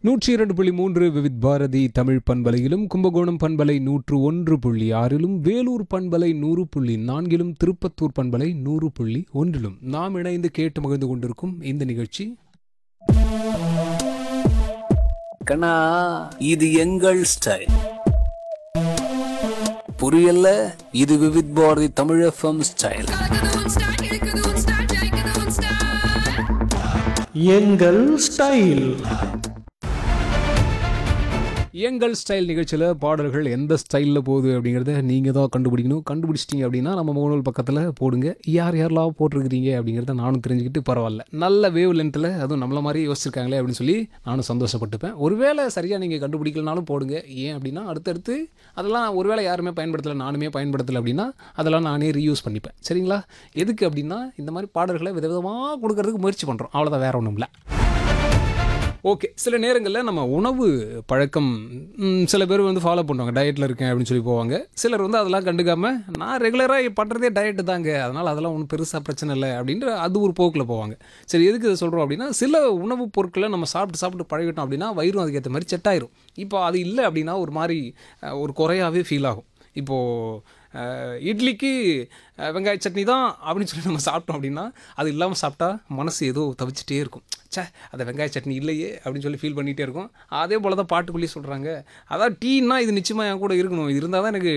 நூற்றி இரண்டு புள்ளி மூன்று விவித் பாரதி தமிழ் பண்பலையிலும் கும்பகோணம் பண்பலை நூற்று ஒன்று புள்ளி ஆறிலும் வேலூர் பண்பலை நூறு புள்ளி நான்கிலும் திருப்பத்தூர் பண்பலை நூறு புள்ளி ஒன்றிலும் நாம் இணைந்து கேட்டு மகிழ்ந்து கொண்டிருக்கும் இந்த நிகழ்ச்சி கண்ணா இது எங்கள் ஸ்டைல் புரியல இது விவித் பாரதி தமிழ் எஃப்எம் ஸ்டைல் கலக்குது உன் ஸ்டைல் இழுக்குது உன் ஸ்டைல் ஜெயிக்குது உன் ஸ்டைல் எங்கள் ஸ்டைல் எங்கள் ஸ்டைல் நிகழ்ச்சியில் பாடல்கள் எந்த ஸ்டைலில் போகுது அப்படிங்கிறத நீங்கள் தான் கண்டுபிடிக்கணும் கண்டுபிடிச்சிட்டிங்க அப்படின்னா நம்ம முகநூல் பக்கத்தில் போடுங்க யார் யாரெல்லாம் போட்டிருக்கிறீங்க அப்படிங்கிறத நானும் தெரிஞ்சுக்கிட்டு பரவாயில்ல நல்ல வேவ் லென்த்தில் அதுவும் நம்மள மாதிரி யோசிச்சிருக்காங்களே அப்படின்னு சொல்லி நானும் சந்தோஷப்பட்டுப்பேன் ஒருவேளை சரியாக நீங்கள் கண்டுபிடிக்கலனாலும் போடுங்க ஏன் அப்படின்னா அடுத்தடுத்து அதெல்லாம் ஒருவேளை யாருமே பயன்படுத்தலை நானுமே பயன்படுத்தலை அப்படின்னா அதெல்லாம் நானே ரீயூஸ் பண்ணிப்பேன் சரிங்களா எதுக்கு அப்படின்னா இந்த மாதிரி பாடல்களை விதவிதமாக கொடுக்கறதுக்கு முயற்சி பண்ணுறோம் அவ்வளோதான் வேற ஒன்றும் இல்லை ஓகே சில நேரங்களில் நம்ம உணவு பழக்கம் ம், சில பேர் வந்து ஃபாலோ பண்ணுவாங்க டயட்டில் இருக்கேன் அப்படின்னு சொல்லி போவாங்க சிலர் வந்து அதெல்லாம் கண்டுக்காமல் நான் ரெகுலராக பண்ணுறதே டயட்டு தாங்க அதனால் அதெல்லாம் ஒன்றும் பெருசாக பிரச்சனை இல்லை அப்படின்ற அது ஒரு போக்கில் போவாங்க சரி எதுக்கு இதை சொல்கிறோம் அப்படின்னா சில உணவுப் பொருட்களை நம்ம சாப்பிட்டு சாப்பிட்டு பழகிட்டோம் அப்படின்னா வயிறும் அதுக்கேற்ற மாதிரி செட் ஆயிரும் இப்போ அது இல்லை அப்படின்னா ஒரு மாதிரி அஹ், ஒரு குறையாவே ஃபீல் ஆகும் இப்போது அஹ், இட்லிக்கு அஹ், வெங்காய சட்னி தான் அப்படின்னு சொல்லி நம்ம சாப்பிட்டோம் அப்படின்னா அது இல்லாமல் சாப்பிட்டா மனசு ஏதோ தவிச்சிட்டே இருக்கும் ச்சே அந்த வெங்காய சட்னி இல்லையே அப்படின்னு சொல்லி ஃபீல் பண்ணிகிட்டே இருக்கும் அதே போல் தான் பாட்டுக்குள்ளேயே சொல்கிறாங்க அதான் டீன்னா இது நிச்சயமாக என் கூட இருக்கணும் இது இருந்தால் தான் எனக்கு